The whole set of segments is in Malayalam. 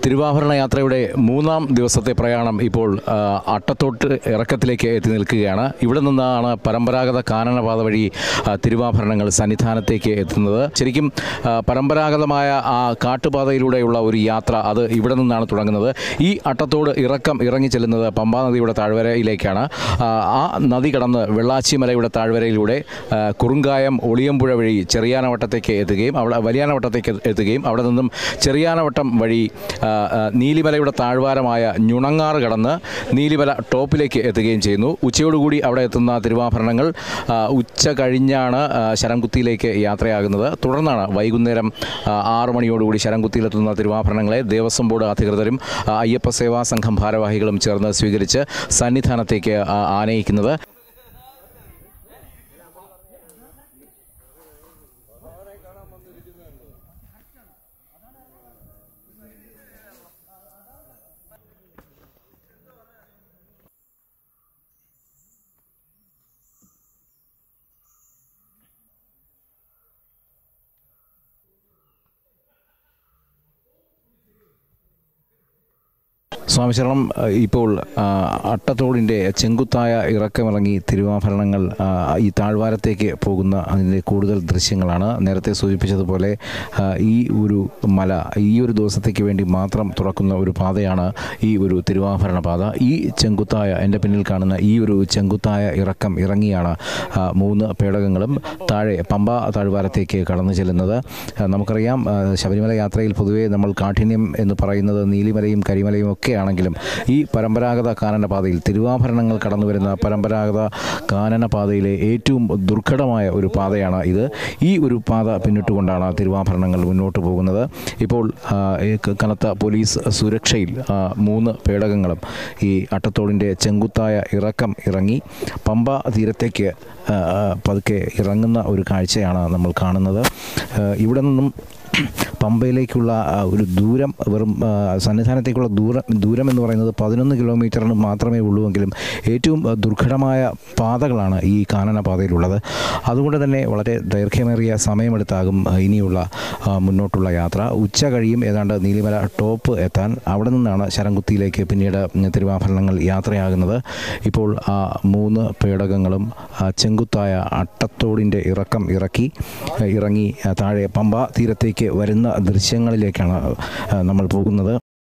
തിരുവാഭരണ യാത്രയുടെ മൂന്നാം ദിവസത്തെ പ്രയാണം ഇപ്പോൾ ആ, അട്ടത്തോട്ട് ഇറക്കത്തിലേക്ക് എത്തി നിൽക്കുകയാണ് ഇവിടെ നിന്നാണ് പരമ്പരാഗത കാനനപാത വഴി ആ, തിരുവാഭരണങ്ങൾ സന്നിധാനത്തേക്ക് എത്തുന്നത് ശരിക്കും ആ, പരമ്പരാഗതമായ ആ കാട്ടുപാതയിലൂടെയുള്ള ഒരു യാത്ര അത് ഇവിടെ നിന്നാണ് തുടങ്ങുന്നത് ഈ അട്ടത്തോട് ഇറക്കം ഇറങ്ങി ചെല്ലുന്നത് പമ്പാ നദിയുടെ താഴ്വരയിലേക്കാണ് ആ, ആ നദി കടന്ന് വെള്ളാച്ചിമലയുടെ താഴ്വരയിലൂടെ ആ, കുറുങ്കായം ഒളിയമ്പുഴ വഴി ചെറിയാനവട്ടത്തേക്ക് എത്തുകയും അവിടെ വലിയാനവട്ടത്തേക്ക് എത്തുകയും അവിടെ നിന്നും ചെറിയാനവട്ടം വഴി ആ, ആ, നീലിമലയുടെ താഴ്വാരമായ ഞുണങ്ങാറ് കടന്ന് നീലിമല ടോപ്പിലേക്ക് എത്തുകയും ചെയ്യുന്നു ഉച്ചയോടുകൂടി അവിടെ എത്തുന്ന തിരുവാഭരണങ്ങൾ ആ, ഉച്ച കഴിഞ്ഞാണ് ആ, ശരംകുത്തിയിലേക്ക് യാത്രയാകുന്നത് തുടർന്നാണ് വൈകുന്നേരം ആ, ആറ് മണിയോടുകൂടി ശരംകുത്തിയിലെത്തുന്ന തിരുവാഭരണങ്ങളെ ദേവസ്വം ബോർഡ് അധികൃതരും ആ, അയ്യപ്പ സേവാ സംഘം ഭാരവാഹികളും ചേർന്ന് സ്വീകരിച്ച് സന്നിധാനത്തേക്ക് ആ, ആനയിക്കുന്നത് സ്വാമിശരണം അഹ് ഇപ്പോൾ ആ, അട്ടത്തോടിൻ്റെ ചെങ്കുത്തായ ഇറക്കമിറങ്ങി തിരുവാഭരണങ്ങൾ ആ, ഈ താഴ്വാരത്തേക്ക് പോകുന്ന അതിൻ്റെ കൂടുതൽ ദൃശ്യങ്ങളാണ് നേരത്തെ സൂചിപ്പിച്ചതുപോലെ ആ, ഈ ഒരു മല ഈ ഒരു ദിവസത്തേക്ക് വേണ്ടി മാത്രം തുറക്കുന്ന ഒരു പാതയാണ് ഈ ഒരു തിരുവാഭരണ പാത ഈ ചെങ്കുത്തായ എൻ്റെ പിന്നിൽ കാണുന്ന ഈ ഒരു ചെങ്കുത്തായ ഇറക്കം ഇറങ്ങിയാണ് ആ, മൂന്ന് പേടകങ്ങളും താഴെ പമ്പ താഴ്വാരത്തേക്ക് കടന്നു ചെല്ലുന്നത് ആ, നമുക്കറിയാം ആ, ശബരിമല യാത്രയിൽ പൊതുവേ നമ്മൾ കാഠിന്യം എന്ന് പറയുന്നത് നീലിമലയും കരിമലയും ഒക്കെ ആണെങ്കിലും ഈ പരമ്പരാഗത കാനനപാതയിൽ തിരുവാഭരണങ്ങൾ കടന്നു വരുന്ന പരമ്പരാഗത കാനനപാതയിലെ ഏറ്റവും ദുർഘടമായ ഒരു പാതയാണ് ഇത് ഈ ഒരു പാത പിന്നിട്ടുകൊണ്ടാണ് തിരുവാഭരണങ്ങൾ മുന്നോട്ട് പോകുന്നത് ഇപ്പോൾ ആ, ഈ ക- കനത്ത പോലീസ് സുരക്ഷയിൽ ആ, മൂന്ന് പേടകങ്ങളും ഈ അട്ടത്തോടിൻ്റെ ചെങ്കുത്തായ ഇറക്കം ഇറങ്ങി പമ്പ തീരത്തേക്ക് ആ, ആ, പതുക്കെ ഇറങ്ങുന്ന ഒരു കാഴ്ചയാണ് നമ്മൾ കാണുന്നത് ആ, ഇവിടെ നിന്നും പമ്പയിലേക്കുള്ള ആ, ഒരു ദൂരം വെറും ആ, സന്നിധാനത്തേക്കുള്ള ദൂരം ദൂരം എന്ന് പറയുന്നത് പതിനൊന്ന് കിലോമീറ്ററിന് മാത്രമേ ഉള്ളുവെങ്കിലും ഏറ്റവും ആ, ദുർഘടമായ പാതകളാണ് ഈ കാനന പാതയിലുള്ളത് അതുകൊണ്ട് തന്നെ വളരെ ദൈർഘ്യമേറിയ സമയമെടുത്താകും ആ, ഇനിയുള്ള ആ, മുന്നോട്ടുള്ള യാത്ര ഉച്ച കഴിയും ഏതാണ്ട് നീലിമല ടോപ്പ് എത്താൻ അവിടെ നിന്നാണ് ശരംകുത്തിയിലേക്ക് പിന്നീട് തിരുവാഭരണങ്ങൾ യാത്രയാകുന്നത് ഇപ്പോൾ ആ മൂന്ന് പേടകങ്ങളും ആ, ചെങ്കുത്തായ അട്ടത്തോടിൻ്റെ ഇറക്കം ഇറക്കി ആ, ഇറങ്ങി ആ, താഴെ പമ്പ തീരത്തേക്ക് വരുന്ന ദൃശ്യങ്ങളിലേക്കാണ് ആ, നമ്മൾ പോകുന്നത്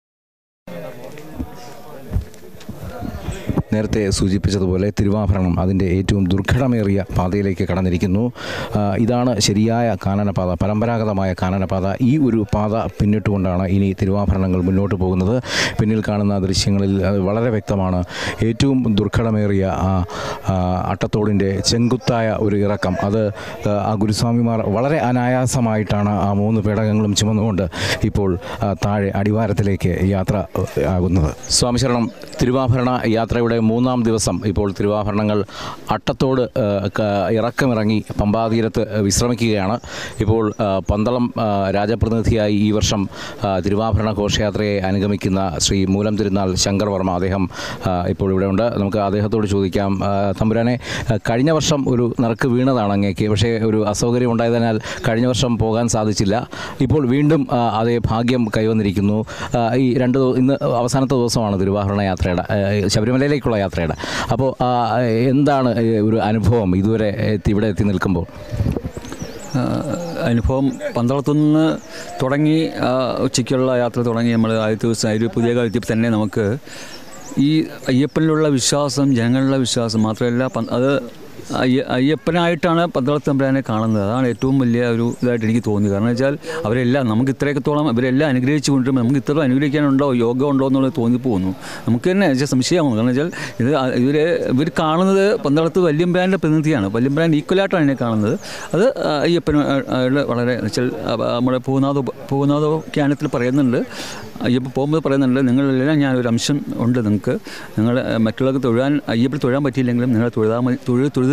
നേരത്തെ സൂചിപ്പിച്ചതുപോലെ തിരുവാഭരണം അതിൻ്റെ ഏറ്റവും ദുർഘടമേറിയ പാതയിലേക്ക് കടന്നിരിക്കുന്നു ആ, ഇതാണ് ശരിയായ കാനനപാത പരമ്പരാഗതമായ കാനനപാത ഈ ഒരു പാത പിന്നിട്ടുകൊണ്ടാണ് ഇനി തിരുവാഭരണങ്ങൾ മുന്നോട്ട് പോകുന്നത് പിന്നിൽ കാണുന്ന ദൃശ്യങ്ങളിൽ അത് വളരെ വ്യക്തമാണ് ഏറ്റവും ദുർഘടമേറിയ ആ ആ, അട്ടത്തോടിൻ്റെ ചെങ്കുത്തായ ഒരു ഇറക്കം അത് ആ, ആ ഗുരുസ്വാമിമാർ വളരെ അനായാസമായിട്ടാണ് ആ മൂന്ന് പേടകങ്ങളും ചുമന്നുകൊണ്ട് ഇപ്പോൾ ആ, താഴെ അടിവാരത്തിലേക്ക് യാത്ര ആ, ആകുന്നത് സ്വാമിശരണം തിരുവാഭരണ യാത്രയുടെ മൂന്നാം ദിവസം ഇപ്പോൾ തിരുവാഭരണങ്ങൾ അട്ടത്തോട് ആ, ക- ഇറക്കമിറങ്ങി പമ്പാതീരത്ത് വിശ്രമിക്കുകയാണ് ഇപ്പോൾ ആ, പന്തളം ആ, രാജപ്രതിനിധിയായി ഈ വർഷം ആ, തിരുവാഭരണ ഘോഷയാത്രയെ അനുഗമിക്കുന്ന ശ്രീ മൂലം തിരുനാൾ ശങ്കർ വർമ്മ അദ്ദേഹം ആ, ഇപ്പോൾ ഇവിടെ ഉണ്ട് നമുക്ക് അദ്ദേഹത്തോട് ചോദിക്കാം ആ, തമ്പുരാനെ ആ, കഴിഞ്ഞ വർഷം ഒരു നറുക്ക് വീണതാണ് അങ്ങേക്ക് പക്ഷേ ഒരു അസൗകര്യം ഉണ്ടായതിനാൽ കഴിഞ്ഞ വർഷം പോകാൻ സാധിച്ചില്ല ഇപ്പോൾ വീണ്ടും ആ, അതേ ഭാഗ്യം കൈവന്നിരിക്കുന്നു ആ, ഈ രണ്ട് ദിവ- ഇന്ന് അവസാനത്തെ ദിവസമാണ് തിരുവാഭരണ യാത്രയുടെ ആ, ശബരിമലയിലേക്കുള്ള യാത്രയുടെ അപ്പോൾ ആ, എന്താണ് ഈ ഒരു അനുഭവം ഇതുവരെ എത്തി ഇവിടെ എത്തി നിൽക്കുമ്പോൾ ആ, അനുഭവം പന്തളത്തുനിന്ന് തുടങ്ങി ആ, ഉച്ചയ്ക്കുള്ള യാത്ര തുടങ്ങി നമ്മൾ ആദ്യത്തെ ദിവസം ഒരു പുതിയ കാലത്തിൽ തന്നെ നമുക്ക് ഈ അയ്യപ്പനിലുള്ള വിശ്വാസം ജനങ്ങളിലുള്ള വിശ്വാസം മാത്രമല്ല പ- അത് അയ്യ അയ്യപ്പനായിട്ടാണ് പന്തളത്തമ്പുരാനെ കാണുന്നത് അതാണ് ഏറ്റവും വലിയ ഒരു ഇതായിട്ട് എനിക്ക് തോന്നി കാരണം വെച്ചാൽ അവരെല്ലാം നമുക്ക് ഇത്രയൊക്കത്തോളം ഇവരെല്ലാം അനുഗ്രഹിച്ചു കൊണ്ടുവരുമ്പോൾ നമുക്ക് ഇത്ര അനുഗ്രഹിക്കാനുണ്ടോ യോഗം ഉണ്ടോ എന്നുള്ളത് തോന്നിപ്പോകുന്നു നമുക്ക് തന്നെ വെച്ചാൽ സംശയമാകുന്നു കാരണം വെച്ചാൽ ഇത് ആ- ഇവര് ഇവർ കാണുന്നത് പന്തളത്ത് വല്യമ്പരാൻ്റെ പ്രതിനിധിയാണ് വല്യമ്പരാൻ ഈക്വലായിട്ടാണ് എന്നെ കാണുന്നത് അത് അയ്യപ്പന് ആയുള്ള വളരെ വെച്ചാൽ നമ്മുടെ പൂനാഥ പൂനാഥ ജ്ഞാനത്തിൽ പറയുന്നുണ്ട് അയ്യപ്പ പോകുമ്പോൾ പറയുന്നുണ്ട് നിങ്ങളെല്ലാം ഞാൻ ഒരു അംശം ഉണ്ട് നിങ്ങൾക്ക് നിങ്ങൾ മറ്റുള്ളവർക്ക് തൊഴാൻ അയ്യപ്പൻ തൊഴാൻ പറ്റിയില്ലെങ്കിലും നിങ്ങൾ തൊഴുതാൽ മതി തൊഴു തൊഴുത്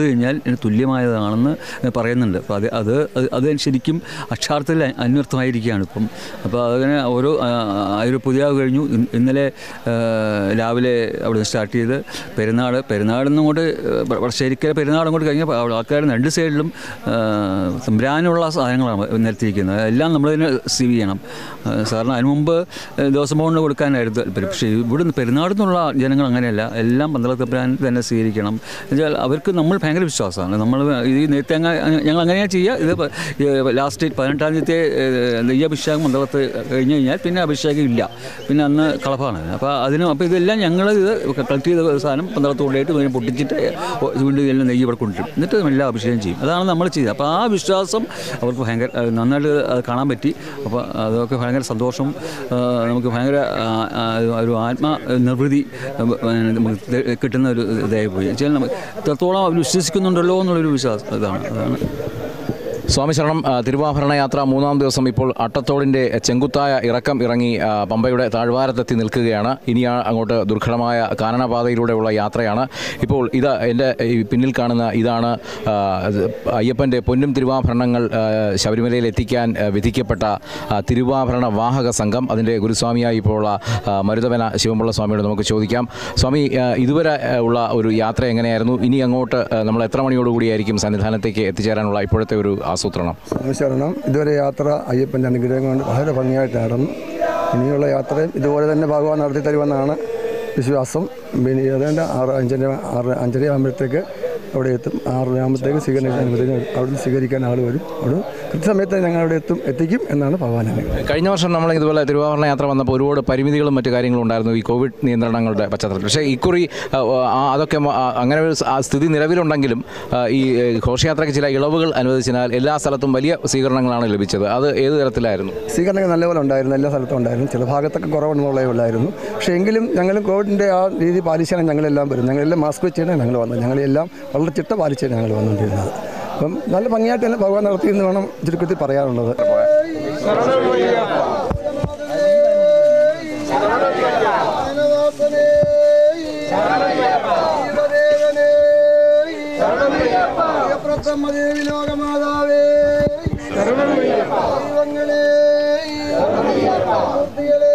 കഴിഞ്ഞാൽ ഇതിന് തുല്യമായതാണെന്ന് പറയുന്നുണ്ട് അപ്പോൾ അത് അത് അത് അത് ശരിക്കും അക്ഷാർത്ഥത്തിൽ അന്വർത്ഥമായിരിക്കുകയാണ് ഇപ്പം അപ്പോൾ അതങ്ങനെ ഓരോ ആ, ആ ഒരു പുതിയ കഴിഞ്ഞു ഇൻ- ഇന്നലെ ആ, രാവിലെ അവിടെ നിന്ന് സ്റ്റാർട്ട് ചെയ്ത് പെരുന്നാൾ പെരുന്നാളിൽ നിന്ന് അങ്ങോട്ട് ശരിക്കും പെരുന്നാൾ അങ്ങോട്ട് കഴിഞ്ഞപ്പോൾ അവിടെ ആൾക്കാർ രണ്ട് സൈഡിലും സംഭ്രാനുള്ള സാധനങ്ങളാണ് നിരത്തിയിരിക്കുന്നത് എല്ലാം നമ്മൾ തന്നെ റിസീവ് ചെയ്യണം ആ, സാറിന് അതിന് മുമ്പ് ഏഹ്, ദിവസം പൗണ്ട് കൊടുക്കാനായിരുന്നു താല്പര്യം പക്ഷേ ഇവിടുന്ന് പെരുന്നാട് നിന്നുള്ള ജനങ്ങൾ അങ്ങനെയല്ല എല്ലാം പന്തളത്ത് തമ്പുരാൻ തന്നെ സ്വീകരിക്കണം എന്നുവെച്ചാൽ അവർക്ക് നമ്മൾ ഭയങ്കര വിശ്വാസമാണ് നമ്മൾ ഈ നേരത്തെ അങ്ങ് ഞങ്ങൾ അങ്ങനെയാണ് ചെയ്യുക ഇത് പ- ഈ ലാസ്റ്റ് പതിനെട്ടാം തീയതി ഈ അഭിഷേകം പന്തളത്ത് കഴിഞ്ഞ് കഴിഞ്ഞാൽ പിന്നെ അഭിഷേകം ഇല്ല പിന്നെ അന്ന് കളഭാണ് അപ്പോൾ അതിന് അപ്പോൾ ഇതെല്ലാം ഞങ്ങൾ ഇത് കളക്ട് ചെയ്ത സാധനം പന്തളത്ത് കൊണ്ടുപോയിട്ട് ഇതിനെ പൊട്ടിച്ചിട്ട് വീണ്ടും ഇതെല്ലാം നെയ്യ് ഇവിടെ കൊണ്ടുവരും എന്നിട്ട് എല്ലാം അഭിഷേകം ചെയ്യും അതാണ് നമ്മൾ ചെയ്തത് അപ്പോൾ ആ വിശ്വാസം അവർക്ക് ഭയങ്കര അത് നന്നായിട്ട് അത് കാണാൻ പറ്റി അപ്പോൾ അതൊക്കെ ഭയങ്കര സന്തോഷം ആ, നമുക്ക് ഭയങ്കര ആ, ആ, ഒരു ആത്മ നിർവൃതി ആ, നമുക്ക് ഇത് കിട്ടുന്ന ഒരു ഇതായി പോയി വെച്ചാൽ നമുക്ക് എത്രത്തോളം അവർ വിശ്വസിക്കുന്നുണ്ടല്ലോ എന്നുള്ളൊരു വിശ്വാസം ഇതാണ് അതാണ് സ്വാമി ശരണം ആ, തിരുവാഭരണ യാത്ര മൂന്നാം ദിവസം ഇപ്പോൾ അട്ടത്തോടിൻ്റെ ചെങ്കുത്തായ ഇറക്കം ഇറങ്ങി ആ, പമ്പയുടെ താഴ്വാരത്തെത്തി നിൽക്കുകയാണ് ഇനി ആ അങ്ങോട്ട് ദുർഘടമായ കാനനപാതയിലൂടെയുള്ള യാത്രയാണ് ഇപ്പോൾ ഇത് എൻ്റെ ഈ പിന്നിൽ കാണുന്ന ഇതാണ് ആ, ഇത് അയ്യപ്പൻ്റെ പൊന്നും തിരുവാഭരണങ്ങൾ ആ, ശബരിമലയിൽ എത്തിക്കാൻ ആ, വിധിക്കപ്പെട്ട ആ, തിരുവാഭരണ വാഹക സംഘം അതിൻ്റെ ഗുരുസ്വാമിയായി ഇപ്പോൾ ഉള്ള ആ, മരുതവന ശിവമുള്ള സ്വാമിയോട് നമുക്ക് ചോദിക്കാം സ്വാമി ആ, ഇതുവരെ ആ, ഉള്ള ഒരു യാത്ര എങ്ങനെയായിരുന്നു ഇനി അങ്ങോട്ട് ആ, നമ്മൾ എത്ര മണിയോടുകൂടിയായിരിക്കും സന്നിധാനത്തേക്ക് എത്തിച്ചേരാനുള്ള ഇപ്പോഴത്തെ ഒരു ആസൂത്രണം ശരണം ഇതുവരെ യാത്ര അയ്യപ്പൻ്റെ അനുഗ്രഹം കൊണ്ട് വളരെ ഭംഗിയായിട്ട് നടന്നു ഇനിയുള്ള യാത്രയും ഇതുപോലെ തന്നെ ഭഗവാൻ നടത്തി തരുമെന്നാണ് വിശ്വാസം പിന്നെ ഏതാണ്ട് ആറ് അഞ്ചര ആറ് അഞ്ചര ആകുമ്പോഴത്തേക്ക് അവിടെ എത്തും ആറ് ആകുമ്പോഴത്തേക്ക് സ്വീകരണം അവിടെ നിന്ന് സ്വീകരിക്കാൻ ആൾ വരും അവിടെ കൃത്യസമയത്ത് ഞങ്ങൾ അവിടെ എത്തും എത്തിക്കും എന്നാണ് ഭഗവാൻ അനുഗ്രഹം കഴിഞ്ഞ വർഷം നമ്മൾ ഇതുപോലെ തിരുവാഭരണ യാത്ര വന്നപ്പോൾ ഒരുപാട് പരിമിതികളും മറ്റു കാര്യങ്ങളും ഉണ്ടായിരുന്നു ഈ കോവിഡ് നിയന്ത്രണങ്ങളുടെ പശ്ചാത്തലത്തിൽ പക്ഷേ ഇക്കുറി ആ, ആ, അതൊക്കെ മ- ആ, അങ്ങനെ ഒരു സ- ആ സ്ഥിതി നിലവിലുണ്ടെങ്കിലും ആ, ഈ ഏ, ഘോഷയാത്രയ്ക്ക് ചില ഇളവുകൾ അനുവദിച്ചതിനാൽ എല്ലാ സ്ഥലത്തും വലിയ സ്വീകരണങ്ങളാണ് ലഭിച്ചത് അത് ഏത് തരത്തിലായിരുന്നു സ്വീകരണങ്ങൾ നല്ലപോലെ ഉണ്ടായിരുന്നു എല്ലാ സ്ഥലത്തും ഉണ്ടായിരുന്നു ചില ഭാഗത്തൊക്കെ കുറവുള്ളേ ഉള്ളായിരുന്നു പക്ഷേ എങ്കിലും ഞങ്ങളും കോവിഡിൻ്റെ ആ രീതി പാലിച്ചാണ് ഞങ്ങളെല്ലാം വരുന്നത് ഞങ്ങളെല്ലാം മാസ്ക് വെച്ചാണ് ഞങ്ങൾ വന്നത് ഞങ്ങളെല്ലാം വളരെ ചിട്ട പാലിച്ചാണ് ഞങ്ങൾ വന്നുകൊണ്ടിരുന്നത് അപ്പം നല്ല ഭംഗിയായിട്ട് തന്നെ ഭഗവാൻ നടത്തിയെന്ന് വേണം ചുരുക്കത്തിൽ പറയാനുള്ളത് പ്രഥമദേവി ലോകമാതാവേ ദൈവങ്ങളേ മൂർത്തികളേ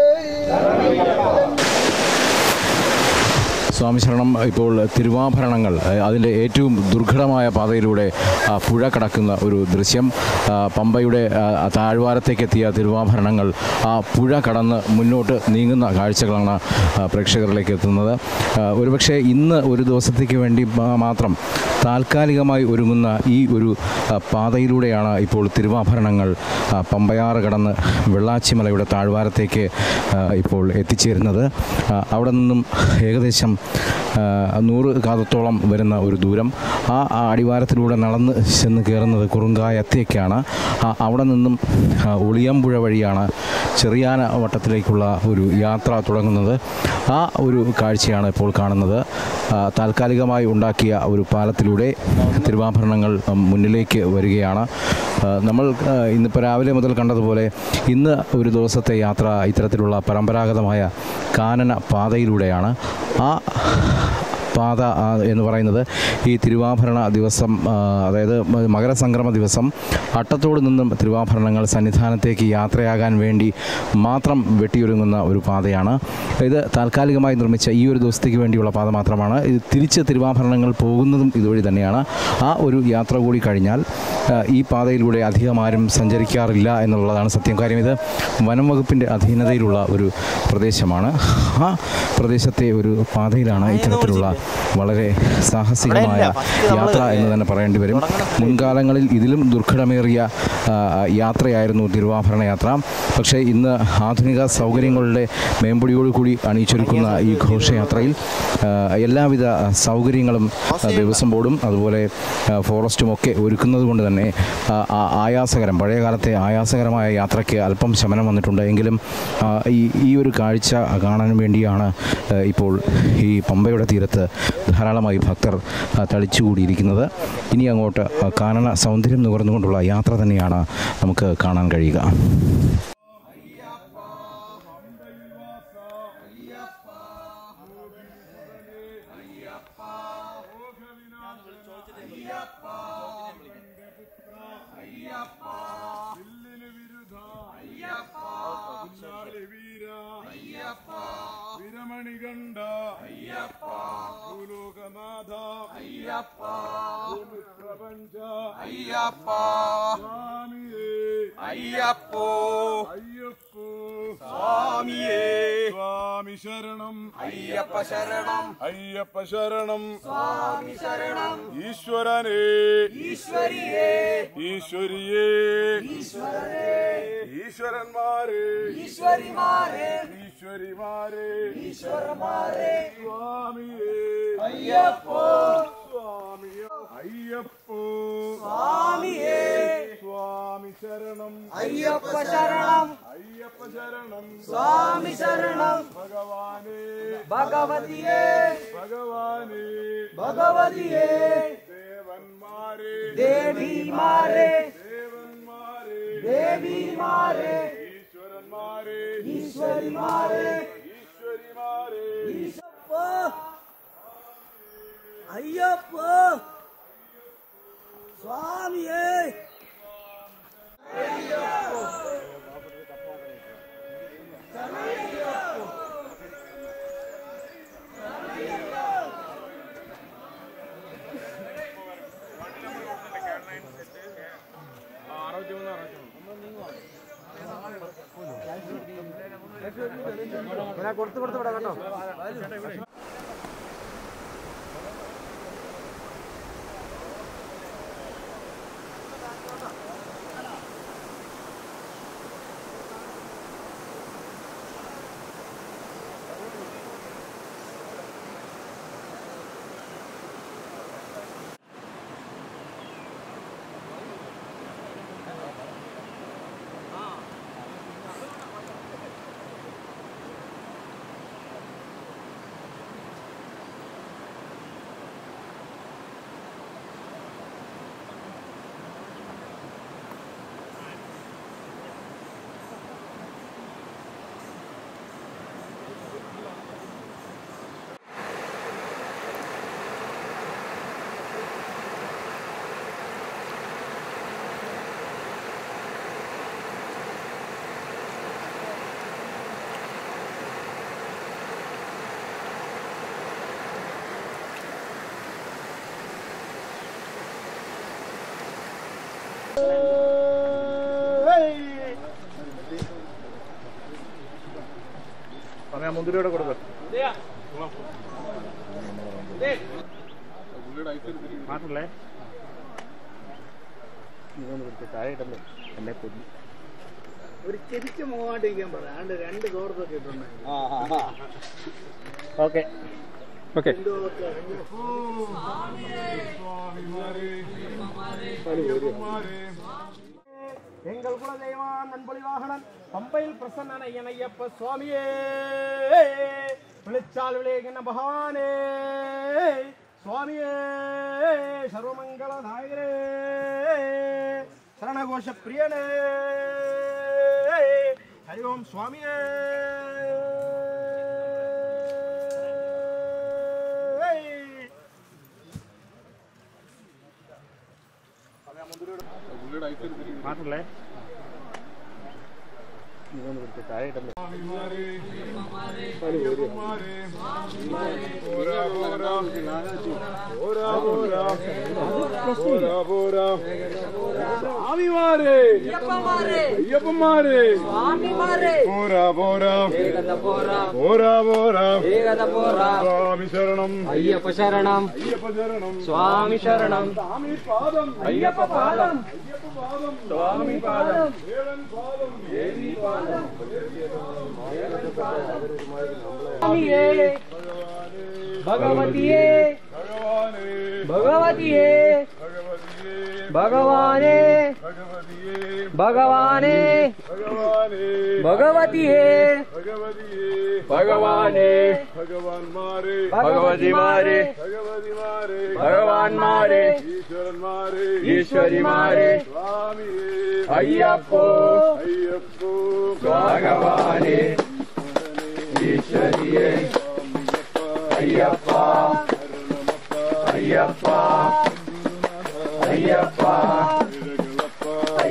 സ്വാമി ശരണം ഇപ്പോൾ തിരുവാഭരണങ്ങൾ ഏ, അതിൻ്റെ ഏറ്റവും ദുർഘടമായ പാതയിലൂടെ ആ, പുഴ കടക്കുന്ന ഒരു ദൃശ്യം ആ, പമ്പയുടെ ആ, താഴ്വാരത്തേക്കെത്തിയ തിരുവാഭരണങ്ങൾ ആ പുഴ കടന്ന് മുന്നോട്ട് നീങ്ങുന്ന കാഴ്ചകളാണ് ആ, പ്രേക്ഷകരിലേക്ക് എത്തുന്നത് ആ, ഒരുപക്ഷെ ഇന്ന് ഒരു ദിവസത്തേക്ക് വേണ്ടി മാ- മാത്രം താൽക്കാലികമായി ഒരുങ്ങുന്ന ഈ ഒരു ആ, പാതയിലൂടെയാണ് ഇപ്പോൾ തിരുവാഭരണങ്ങൾ ആ, പമ്പയാറ് കടന്ന് വെള്ളാച്ചിമലയുടെ താഴ്വാരത്തേക്ക് ആ, ഇപ്പോൾ എത്തിച്ചേരുന്നത് ആ, അവിടെ നിന്നും ഏകദേശം ആ, നൂറ് കാതത്തോളം വരുന്ന ഒരു ദൂരം ആ ആ അടിവാരത്തിലൂടെ നടന്ന് ചെന്ന് കയറുന്നത് കുറുങ്കായത്തേക്കാണ് ആ, അവിടെ നിന്നും ആ, ഒളിയമ്പുഴ വഴിയാണ് ചെറിയാന വട്ടത്തിലേക്കുള്ള ഒരു യാത്ര തുടങ്ങുന്നത് ആ ഒരു കാഴ്ചയാണ് ഇപ്പോൾ കാണുന്നത് ആ, താൽക്കാലികമായി ഉണ്ടാക്കിയ ഒരു പാലത്തിലൂടെ തിരുവാഭരണങ്ങൾ ആ, മുന്നിലേക്ക് വരികയാണ് ആ, നമ്മൾ ആ, ഇന്നിപ്പോൾ രാവിലെ മുതൽ കണ്ടതുപോലെ ഇന്ന് ഒരു ദിവസത്തെ യാത്ര ഇത്തരത്തിലുള്ള പരമ്പരാഗതമായ കാനന പാതയിലൂടെയാണ് ആ പാത ആ, എന്ന് പറയുന്നത് ഈ തിരുവാഭരണ ദിവസം ആ, അതായത് മ- മകരസംക്രമ ദിവസം അട്ടത്തോട് നിന്നും തിരുവാഭരണങ്ങൾ സന്നിധാനത്തേക്ക് യാത്രയാകാൻ വേണ്ടി മാത്രം വെട്ടിയൊരുങ്ങുന്ന ഒരു പാതയാണ് ഇത് താൽക്കാലികമായി നിർമ്മിച്ച ഈ ഒരു ദിവസത്തേക്ക് വേണ്ടിയുള്ള പാത മാത്രമാണ് ഇത് തിരിച്ച് തിരുവാഭരണങ്ങൾ പോകുന്നതും ഇതുവഴി തന്നെയാണ് ആ ഒരു യാത്ര കൂടി കഴിഞ്ഞാൽ ആ, ഈ പാതയിലൂടെ അധികം ആരും സഞ്ചരിക്കാറില്ല എന്നുള്ളതാണ് സത്യം കാര്യം ഇത് വനം വകുപ്പിൻ്റെ അധീനതയിലുള്ള ഒരു പ്രദേശമാണ് ആ പ്രദേശത്തെ ഒരു പാതയിലാണ് ഇത്തരത്തിലുള്ള വളരെ സാഹസികമായ യാത്ര എന്ന് തന്നെ പറയേണ്ടി വരും മുൻകാലങ്ങളിൽ ഇതിലും ദുർഘടമേറിയ ആ, യാത്രയായിരുന്നു തിരുവാഭരണ യാത്ര പക്ഷേ ഇന്ന് ആധുനിക സൗകര്യങ്ങളുടെ മേമ്പൊടിയോടുകൂടി അണിയിച്ചൊരുക്കുന്ന ഈ ഘോഷയാത്രയിൽ ആ, എല്ലാവിധ സൗകര്യങ്ങളും ആ, ദേവസ്വം ബോർഡും അതുപോലെ ആ, ഫോറസ്റ്റും ഒക്കെ ഒരുക്കുന്നത് കൊണ്ട് തന്നെ ആ, ആ ആയാസകരം പഴയകാലത്തെ ആയാസകരമായ യാത്രയ്ക്ക് അല്പം ശമനം വന്നിട്ടുണ്ട് എങ്കിലും ആ, ഈ ഈ ഒരു കാഴ്ച കാണാൻ വേണ്ടിയാണ് ആ, ഇപ്പോൾ ഈ പമ്പയുടെ തീരത്ത് ധാരാളമായി ഭക്തർ ആ, തളിച്ചുകൂടിയിരിക്കുന്നത് ഇനി അങ്ങോട്ട് ആ, കാനന സൗന്ദര്യം നുകർന്നുകൊണ്ടുള്ള യാത്ര തന്നെയാണ് നമുക്ക് കാണാൻ കഴിയുക ചോദിച്ച വില്ലിന് വിരുദ്ധ കുഞ്ഞാളി വീര വിരമണി കണ്ട ഭൂലോകനാഥ പ്രപഞ്ച സ്വാമിയേ അയ്യപ്പോ അയ്യപ്പോ സ്വാമിയേ സ്വാമി ശരണം അയ്യപ്പ ശരണം അയ്യപ്പ ശരണം സ്വാമി ശരണം ഈശ്വരനേ ഈശ്വരിയേ ഈശ്വരിയേ ഈശ്വരേ ഈശ്വരന്മാരെ ഈശ്വരിമാരെ ഈശ്വരിമാരെ ഈശ്വരമാരെ സ്വാമിയേ അയ്യപ്പോ സ്വാമി അയ്യപ്പോ സ്വാമിയേ സ്വാമി ശരണം അയ്യപ്പ ശരണം അയ്യപ്പ ശരണം സ്വാമി ശരണം ഭഗവാനേ ഭഗവതിയേ ഭഗവാനേ ഭഗവതിയേ ദേവന്മാരെ ദേവിമാരെ ദേവന്മാരെ ദേവിമാരെ ഈശ്വരന്മാരെ ഈശ്വരിമാരെ ഈശ്വരിമാരെ ഈശപ്പോ അയ്യപ്പോ സ്വാമിയേ ഒരു ചെരിച്ച് മുഖമായിട്ടിരിക്കാൻ പറയാം ആണ്ട് രണ്ട് തോർത്തൊക്കെ ഇട്ടുണ്ട് ഓക്കെ ഓക്കെ எங்கள் குல தெய்வான் நண்பொழி வாகனன் பம்பையில் பிரசன்னன ஐயப்ப சுவாமியே விழிச்சால் விளைகின பகவானே சுவாமியே சர்வமங்கள நாயகரே சரணகோஷ பிரியனே ஹரி ஓம் சுவாமியே മാറ്റല്ലേ ഇതൊന്ന് പിടിച്ച് താഴെ ഇട്ടല്ലേ സ്വാമിമാരെ അയ്യപ്പന്മാരെ പോരാ പോരാ പോരാ പോരാ സ്വാമി ശരണം ஐயப்ப சரணம் അയ്യപ്പ ശരണം சுவாமி சரணம் സ്വാമി പാദം ஐயப்ப பாதம் അയ്യപ്പ പാദം சுவாமி பாதம் ദേവൻ പാദം சுவாமியே பகவதியே ഭഗവാനേ பகவதியே ഭഗവതിയേ பகவானே ഭഗവതിയേ பகவானே ഭഗവാനേ ഭഗവതിയേ ഭഗവതിയേ ഭഗവാനേ ഭഗവാൻമാരെ ഭഗവതിമാരെ ഭഗവതിമാരെ ഭഗവാൻമാരെ ഈശ്വരന്മാരെ ഈശ്വരിമാരെ സ്വാമിയേ അയ്യപ്പോ അയ്യപ്പോ ഭഗവാനേ ഈശ്വരിയേ അയ്യപ്പ അയ്യപ്പ അയ്യപ്പ ശരണമപ്പ അയ്യപ്പ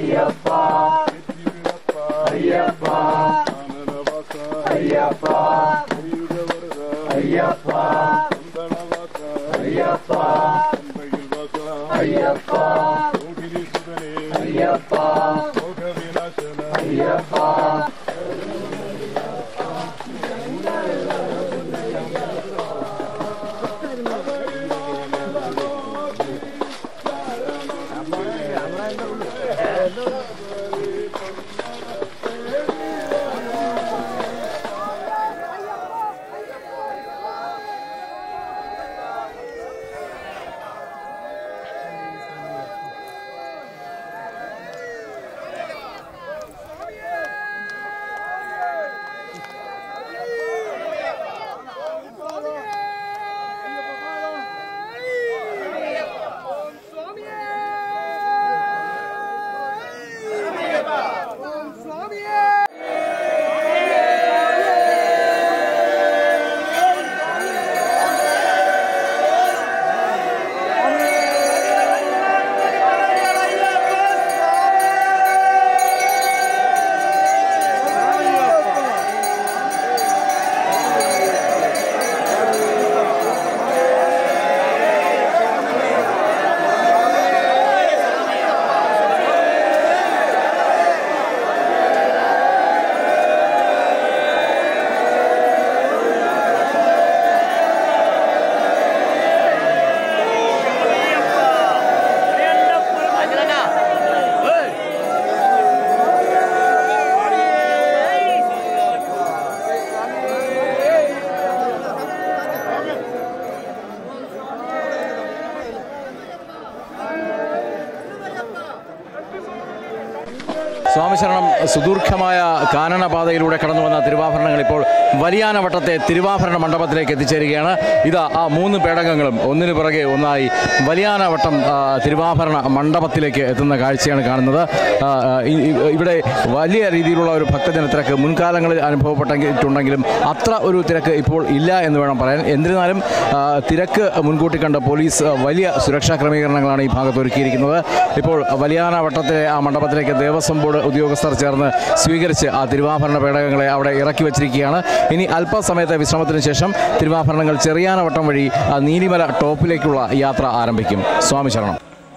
സ്വാമിശരണം സുദീർഘമായ കാനനപാതയിലൂടെ കടന്നു വന്ന തിരുവാഭരണങ്ങൾ ഇപ്പോൾ വലിയാനവട്ടത്തെ തിരുവാഭരണ മണ്ഡപത്തിലേക്ക് എത്തിച്ചേരുകയാണ് ഇതാ ആ മൂന്ന് പേടകങ്ങളും ഒന്നിനു പിറകെ ഒന്നായി വലിയാനവട്ടം ആ, തിരുവാഭരണ മണ്ഡപത്തിലേക്ക് എത്തുന്ന കാഴ്ചയാണ് കാണുന്നത് ആ, ആ, ഇ- ഇ- ഇവിടെ വലിയ രീതിയിലുള്ള ഒരു ഭക്തജന തിരക്ക് മുൻകാലങ്ങളിൽ അനുഭവപ്പെട്ടിട്ടുണ്ടെങ്കിലും അത്ര ഒരു തിരക്ക് ഇപ്പോൾ ഇല്ല എന്ന് വേണം പറയാൻ എന്നിരുന്നാലും ആ, തിരക്ക് മുൻകൂട്ടി കണ്ട് പോലീസ് ആ, വലിയ സുരക്ഷാ ക്രമീകരണങ്ങളാണ് ഈ ഭാഗത്ത് ഒരുക്കിയിരിക്കുന്നത് ഇപ്പോൾ വലിയാനവട്ടത്തിലെ ആ മണ്ഡപത്തിലേക്ക് ദേവസ്വം ബോർഡ് ഉദ്യോഗസ്ഥർ ചേർന്ന് സ്വീകരിച്ച് ആ തിരുവാഭരണ പേടകങ്ങളെ അവിടെ ഇറക്കി വച്ചിരിക്കുകയാണ് ഇനി അല്പസമയത്തെ വിശ്രമത്തിന് ശേഷം തിരുവാഭരണങ്ങൾ ചെറിയാനവട്ടം വഴി ആ നീലിമല ടോപ്പിലേക്കുള്ള യാത്ര ആരംഭിക്കും സ്വാമി ശരണം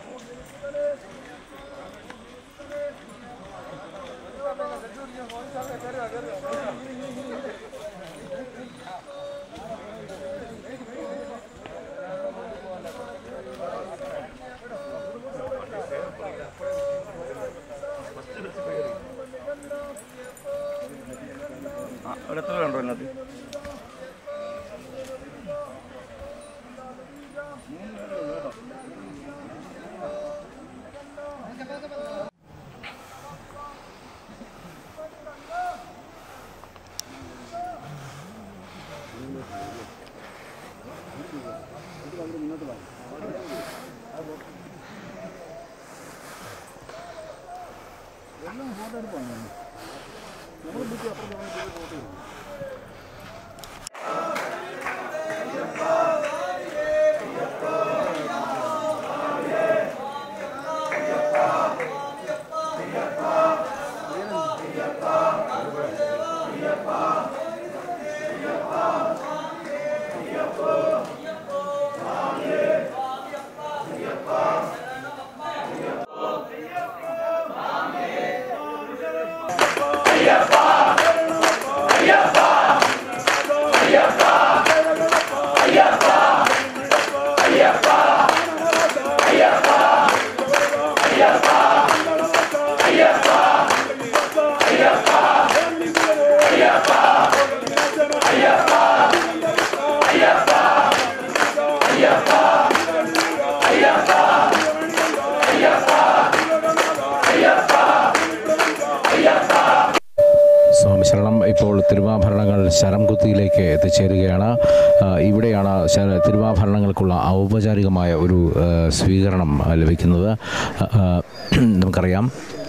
സ്വാമി ശരണം ഇപ്പോൾ തിരുവാഭരണങ്ങൾ ശരംകുത്തിയിലേക്ക് എത്തിച്ചേരുകയാണ് ആ, ഇവിടെയാണ് ശര- തിരുവാഭരണങ്ങൾക്കുള്ള ഔപചാരികമായ ഒരു ആ, സ്വീകരണം ആ, ലഭിക്കുന്നത് ആ, ആ, നമുക്കറിയാം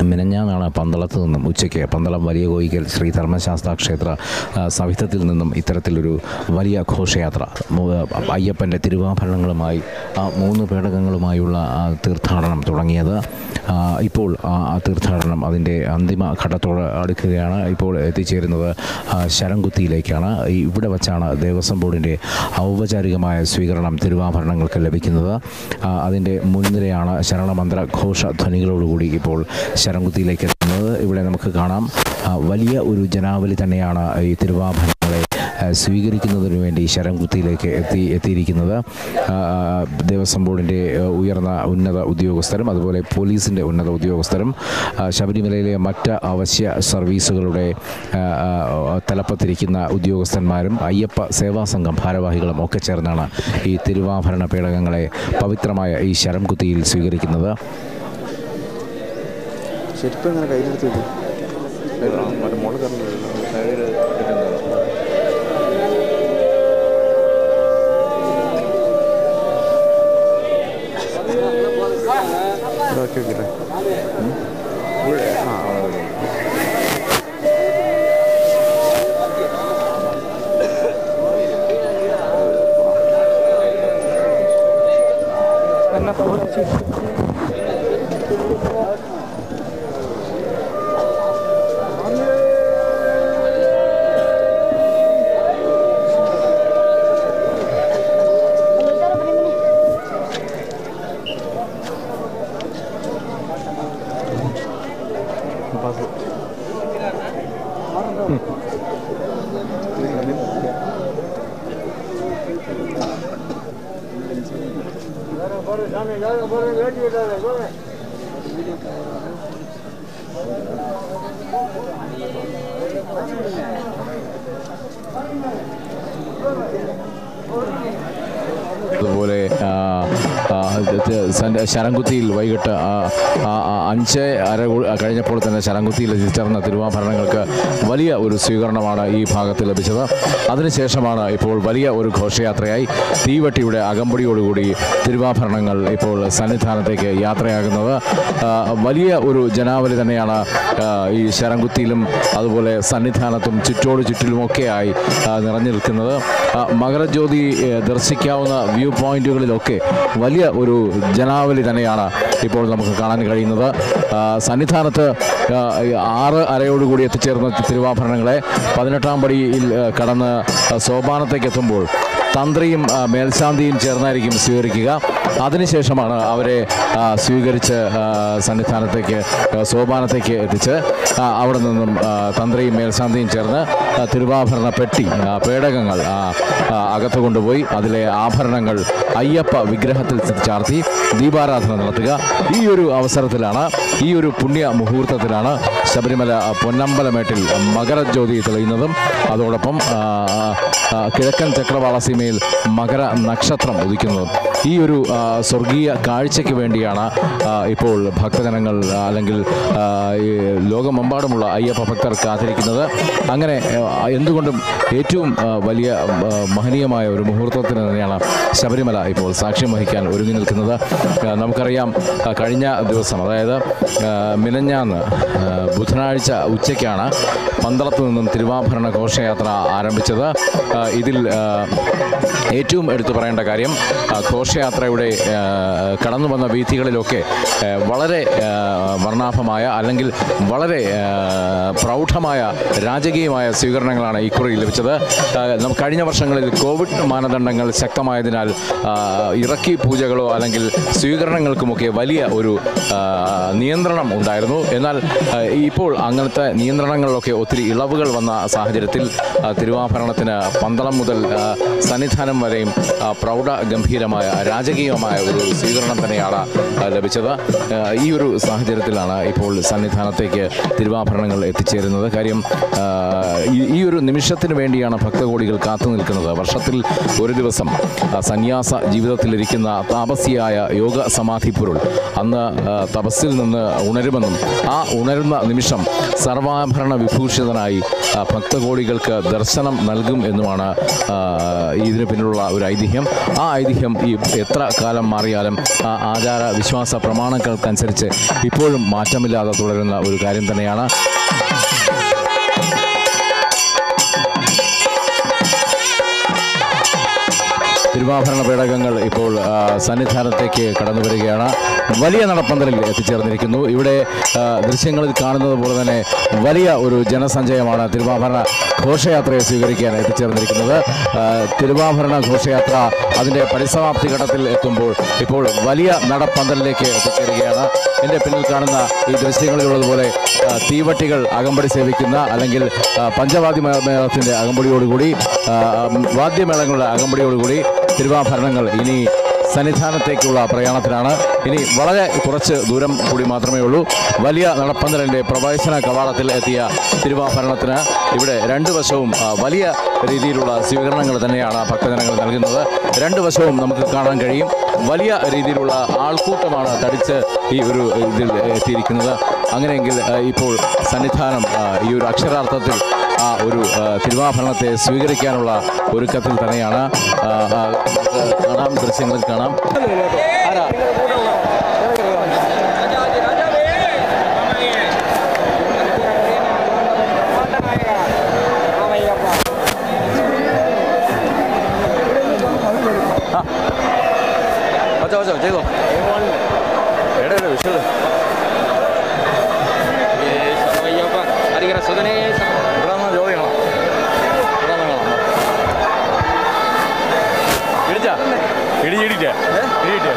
മിനഞ്ഞാന്നാണ് പന്തളത്ത് നിന്നും ഉച്ചയ്ക്ക് പന്തളം വലിയ കോയിക്കൽ ശ്രീ ധർമ്മശാസ്ത്ര ക്ഷേത്ര ആ, സവിധത്തിൽ നിന്നും ഇത്തരത്തിലൊരു വലിയ ഘോഷയാത്ര മു- അയ്യപ്പൻ്റെ തിരുവാഭരണങ്ങളുമായി ആ മൂന്ന് പേടകങ്ങളുമായുള്ള ആ തീർത്ഥാടനം തുടങ്ങിയത് ആ, ഇപ്പോൾ ആ ആ തീർത്ഥാടനം അതിൻ്റെ അന്തിമ ഘട്ടത്തോട് അടുക്കുകയാണ് ഇപ്പോൾ എത്തിച്ചേരുന്നത് ആ, ശരംകുത്തിയിലേക്കാണ് ഈ ഇവിടെ വച്ചാണ് ദേവസ്വം ബോർഡിൻ്റെ ഔപചാരികമായ സ്വീകരണം തിരുവാഭരണങ്ങൾക്ക് ലഭിക്കുന്നത് ആ, അതിൻ്റെ മുൻനിരയാണ് ശരണമന്ത്ര ഘോഷധ്വനികളോടുകൂടി ഇപ്പോൾ ശരംകുത്തിയിലേക്ക് എത്തുന്നത് ഇവിടെ നമുക്ക് കാണാം ആ, വലിയ ഒരു ജനാവലി തന്നെയാണ് ഈ തിരുവാഭരണങ്ങളെ ആ, സ്വീകരിക്കുന്നതിന് വേണ്ടി ശരംകുത്തിയിലേക്ക് എത്തി എത്തിയിരിക്കുന്നത് ആ, ആ, ദേവസ്വം ബോർഡിൻ്റെ ആ, ഉയർന്ന ഉന്നത ഉദ്യോഗസ്ഥരും അതുപോലെ പോലീസിൻ്റെ ഉന്നത ഉദ്യോഗസ്ഥരും ആ, ശബരിമലയിലെ മറ്റ് അവശ്യ സർവീസുകളുടെ ആ, ആ, തലപ്പത്തിരിക്കുന്ന ഉദ്യോഗസ്ഥന്മാരും അയ്യപ്പ സേവാ സംഘം ഭാരവാഹികളും ഒക്കെ ചേർന്നാണ് ഈ തിരുവാഭരണ പേടകങ്ങളെ പവിത്രമായ ഈ ശരംകുത്തിയിൽ സ്വീകരിക്കുന്നത് ശരിക്കും അങ്ങനെ കയ്യിലെടുത്ത് വെക്കും മറ്റേ മുകളിൽ കയറുന്നില്ല ഇതാക്കി വെക്കില്ലേ ആ അവിടെ അതുപോലെ ആ, ആ, ഇത് സന്റെ- ശരംകുത്തിയിൽ വൈകിട്ട് ആ, ആ, ആ, അഞ്ച് അര കൂ- കഴിഞ്ഞപ്പോൾ തന്നെ ശരംകുത്തിയിൽ എത്തിച്ചേർന്ന തിരുവാഭരണങ്ങൾക്ക് വലിയ ഒരു സ്വീകരണമാണ് ഈ ഭാഗത്ത് ലഭിച്ചത് അതിനുശേഷമാണ് ഇപ്പോൾ വലിയ ഒരു ഘോഷയാത്രയായി തീവട്ടിയുടെ അകമ്പടിയോടുകൂടി തിരുവാഭരണങ്ങൾ ഇപ്പോൾ സന്നിധാനത്തേക്ക് യാത്രയാകുന്നത് ആ, വലിയ ഒരു ജനാവലി തന്നെയാണ് ആ, ഈ ശരംകുത്തിയിലും അതുപോലെ സന്നിധാനത്തും ചുറ്റോട് ചുറ്റിലുമൊക്കെയായി ആ, നിറഞ്ഞു നിൽക്കുന്നത് ആ, മകരജ്യോതി ഏ, ദർശിക്കാവുന്ന വ്യൂ പോയിന്റുകളിലൊക്കെ വലിയ ഒരു ജനാവലി തന്നെയാണ് ഇപ്പോൾ നമുക്ക് കാണാൻ കഴിയുന്നത് ആ, സന്നിധാനത്ത് ആ, ആറ് അരയോടുകൂടി എത്തിച്ചേർന്ന തിരുവാഭരണങ്ങളെ പതിനെട്ടാം പടിയിൽ ആ, കടന്ന് ആ, സോപാനത്തേക്ക് എത്തുമ്പോൾ തന്ത്രിയും ആ, മേൽശാന്തിയും ചേർന്നായിരിക്കും സ്വീകരിക്കുക അതിനുശേഷമാണ് അവരെ ആ, സ്വീകരിച്ച് ആ, സന്നിധാനത്തേക്ക് ആ, സോപാനത്തേക്ക് എത്തിച്ച് ആ, അവിടെ നിന്നും ആ, തന്ത്രിയും മേൽശാന്തിയും ചേർന്ന് ആ, തിരുവാഭരണ പെട്ടി ആ, പേടകങ്ങൾ ആ, ആ, അകത്ത് കൊണ്ടുപോയി അതിലെ ആഭരണങ്ങൾ അയ്യപ്പ വിഗ്രഹത്തിൽ ചാർത്തി ദീപാരാധന നടത്തുക ഈ ഒരു അവസരത്തിലാണ് ഈ ഒരു പുണ്യ മുഹൂർത്തത്തിലാണ് ശബരിമല പൊന്നമ്പലമേട്ടിൽ മകരജ്യോതി തെളിയുന്നതും അതോടൊപ്പം ആ, ആ, കിഴക്കൻ ചക്രവാള സീമയിൽ മകര നക്ഷത്രം ഉദിക്കുന്നതും ഈ ഒരു ആ, സ്വർഗീയ കാഴ്ചയ്ക്ക് വേണ്ടിയാണ് ആ, ഇപ്പോൾ ഭക്തജനങ്ങൾ ആ, അല്ലെങ്കിൽ ആ, ഈ ലോകമെമ്പാടുമുള്ള അയ്യപ്പ ഭക്തർ കാത്തിരിക്കുന്നത് അങ്ങനെ ആ, എന്തുകൊണ്ടും ഏറ്റവും ആ, വലിയ ആ, മഹനീയമായ ഒരു മുഹൂർത്തത്തിന് തന്നെയാണ് ശബരിമല ഇപ്പോൾ സാക്ഷ്യം വഹിക്കാൻ ഒരുങ്ങി നിൽക്കുന്നത് ആ, നമുക്കറിയാം ആ, കഴിഞ്ഞ ദിവസം അതായത് ആ, മിനഞ്ഞാന്ന് ആ, ബുധനാഴ്ച ഉച്ചയ്ക്കാണ് പന്തളത്ത് നിന്നും തിരുവാഭരണ ഘോഷയാത്ര ആരംഭിച്ചത് ആ, ഇതിൽ ആ, ഏറ്റവും എടുത്തു പറയേണ്ട കാര്യം ആ, ഘോഷയാത്രയുടെ ആ, കടന്നു വന്ന വീഥികളിലൊക്കെ ആ, വളരെ ആ, വർണ്ണാഭമായ അല്ലെങ്കിൽ വളരെ ആ, പ്രൗഢമായ രാജകീയമായ സ്വീകരണങ്ങളാണ് ഇക്കുറി ലഭിച്ചത് ആ, നമുക്ക് കഴിഞ്ഞ വർഷങ്ങളിൽ കോവിഡ് മാനദണ്ഡങ്ങൾ ശക്തമായതിനാൽ ആ, ഇറക്കി പൂജകളോ അല്ലെങ്കിൽ സ്വീകരണങ്ങൾക്കുമൊക്കെ വലിയ ഒരു ആ, നിയന്ത്രണം ഉണ്ടായിരുന്നു എന്നാൽ ആ, ഇപ്പോൾ അങ്ങനത്തെ നിയന്ത്രണങ്ങളിലൊക്കെ ഒത്തിരി ഇളവുകൾ വന്ന സാഹചര്യത്തിൽ ആ, തിരുവാഭരണത്തിന് പന്തളം മുതൽ ആ, സന്നിധാനം വരെയും ആ, പ്രൗഢ ഗംഭീരമായ രാജകീയമായ ഒരു സ്വീകരണം തന്നെയാണ് ആ, ലഭിച്ചത് ആ, ഈ ഒരു സാഹചര്യത്തിലാണ് ഇപ്പോൾ സന്നിധാനത്തേക്ക് തിരുവാഭരണങ്ങൾ എത്തിച്ചേരുന്നത് കാര്യം ആ, ഈ- ഈ ഒരു നിമിഷത്തിന് വേണ്ടിയാണ് ഭക്തകോടികൾ കാത്തു നിൽക്കുന്നത് വർഷത്തിൽ ഒരു ദിവസം ആ, സന്യാസ ജീവിതത്തിലിരിക്കുന്ന താപസിയായ യോഗ സമാധി പൊരുൾ അന്ന് ആ, തപസ്സിൽ നിന്ന് ഉണരുമെന്നും ആ ഉണരുന്ന നിമിഷം സർവാഭരണ വിഭൂഷിത അത്യുന്നതനായി ആ, ഭക്തകോടികൾക്ക് ദർശനം നൽകും എന്നുമാണ് ആ, ഇതിന് പിന്നിലുള്ള ഒരു ഐതിഹ്യം ആ ഐതിഹ്യം ഈ എത്ര കാലം മാറിയാലും ആ ആചാര വിശ്വാസ പ്രമാണങ്ങൾക്കനുസരിച്ച് ഇപ്പോഴും മാറ്റമില്ലാതെ തുടരുന്ന ഒരു കാര്യം തന്നെയാണ് തിരുവാഭരണ പേടകങ്ങൾ ഇപ്പോൾ ആ, സന്നിധാനത്തേക്ക് കടന്നു വരികയാണ് വലിയ നടപ്പന്തലിൽ എത്തിച്ചേർന്നിരിക്കുന്നു ഇവിടെ ആ, ദൃശ്യങ്ങളിൽ കാണുന്നത് പോലെ തന്നെ വലിയ ഒരു ജനസഞ്ചയമാണ് തിരുവാഭരണ ഘോഷയാത്രയെ സ്വീകരിക്കാൻ എത്തിച്ചേർന്നിരിക്കുന്നത് ആ, തിരുവാഭരണ ഘോഷയാത്ര അതിൻ്റെ പരിസമാപ്തി ഘട്ടത്തിൽ എത്തുമ്പോൾ ഇപ്പോൾ വലിയ നടപ്പന്തലിലേക്ക് എത്തിച്ചേരുകയാണ് എൻ്റെ പിന്നിൽ കാണുന്ന ഈ ദൃശ്യങ്ങളിലുള്ളതുപോലെ ആ, തീവട്ടികൾ അകമ്പടി സേവിക്കുന്ന അല്ലെങ്കിൽ ആ, പഞ്ചവാദ്യ മേ- മേളത്തിൻ്റെ അകമ്പടിയോടുകൂടി ആ, വാദ്യമേളങ്ങളുടെ അകമ്പടിയോടുകൂടി തിരുവാഭരണങ്ങൾ ഇനി സന്നിധാനത്തേക്കുള്ള പ്രയാണത്തിലാണ് ഇനി വളരെ കുറച്ച് ദൂരം കൂടി മാത്രമേ ഉള്ളൂ വലിയ നടപ്പന്തലിൻ്റെ പ്രവേശന കവാടത്തിൽ എത്തിയ തിരുവാഭരണത്തിന് ഇവിടെ രണ്ട് വശവും ആ, വലിയ രീതിയിലുള്ള സ്വീകരണങ്ങൾ തന്നെയാണ് ഭക്തജനങ്ങൾ നൽകുന്നത് രണ്ട് വശവും നമുക്ക് കാണാൻ കഴിയും വലിയ രീതിയിലുള്ള ആൾക്കൂട്ടമാണ് തടിച്ച് ഈ ഒരു ഇതിൽ എത്തിയിരിക്കുന്നത് അങ്ങനെയെങ്കിൽ ആ, ഇപ്പോൾ സന്നിധാനം ആ, ഈ ഒരു അക്ഷരാർത്ഥത്തിൽ ആ ഒരു ആ, തിരുവാഭരണത്തെ സ്വീകരിക്കാനുള്ള ഒരുക്കത്തിൽ തന്നെയാണ് ആ, ആ, നമുക്ക് കാണാം ദൃശ്യങ്ങളിൽ കാണാം ആരാ 맞아 맞아 제거 എടാ എടാ വിഷു ഇവിടെ വന്നാൽ ജോലി കാണാം ഇവിടെ വന്നാൽ കാണാം ഇടിച്ചാ ഇടി ഇടിച്ചാ ഇടിയിട്ടാ